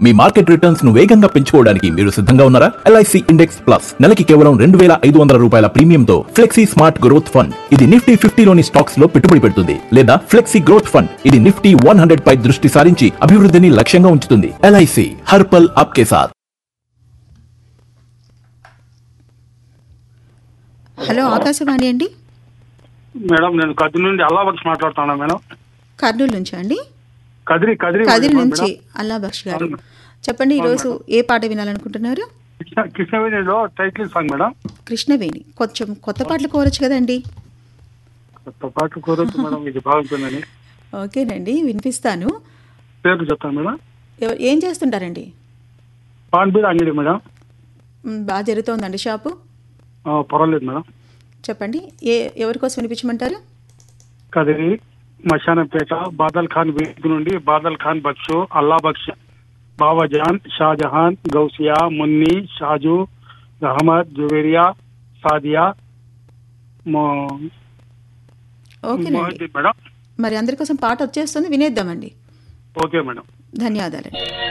మీ market returns ను వేగంగా పెంచుకోవడానికి మీరు సిద్ధంగా ఉన్నారా ఎల్ఐసి ఇండెక్స్ ప్లస్ నెలకి కేవలం రెండు వేల ఐదు వందల రూపాయల ప్రీమియంతో ఫ్లెక్సీ స్మార్ట్ గ్రోత్ ఫండ్ ఇది నిఫ్టీ ఫిఫ్టీలోని స్టాక్స్ లో పెట్టుబడి పెడుతుంది లేదా ఫ్లెక్సీ గ్రోత్ ఫండ్ ఇది నిఫ్టీ వన్ హండ్రెడ్ పై దృష్టి సారించి అభివృద్ధిని లక్ష్యంగా ఉంచుతుంది ఎల్ఐసి హర్పల్ ఆప్కే సాథ్ హలో ఆకాశవాణి అండి మేడం నేను కదిరి నుండి అల్లాబక్ష్ మాట్లాడుతున్నా మేడం కర్నూలు నుంచి అండి కదిరి కదిరి కదిరి మేడం. నుంచి అల్లా బక్ష్ గారు చెప్పండి ఈరోజు ఏ పాట వినాలనుకుంటున్నారు కృష్ణ కృష్ణవేణిలో టైటిల్ సాంగ్ మేడం కృష్ణవేణి కొంచెం కొత్త పాటలు కోరచ్చు కదండి కొత్త పాట కోరొచ్చు మేడం ఇది బాగుంటుందని ఓకేనండి వినిపిస్తాను పేరు చెప్తాను మేడం ఎవ- ఏం చేస్తుంటారండి పాన్బీర్ అంగడి మేడం మ్, బాగా జరుగుతోందండి షాపు ఆ, పర్వాలేదు మేడం చెప్పండి ఏ ఎవరి కోసం వినిపించమంటారు కదిరి మశానంపేట బాదల్ ఖాన్ వేదిక నుండి బాదల్ ఖాన్ బక్షు అల్లా బక్ష్ బాబాజాన్ షాజహాన్ గౌసియా మున్ని షాజు అహ్మద్ జువేరియా సాదియా మో- ఓకేనండి మోహిద్దీన్ మేడం మరి అందరి కోసం పాట వచ్చేస్తుంది వినేద్దామండి ఓకే మేడం ధన్యవాదాలండి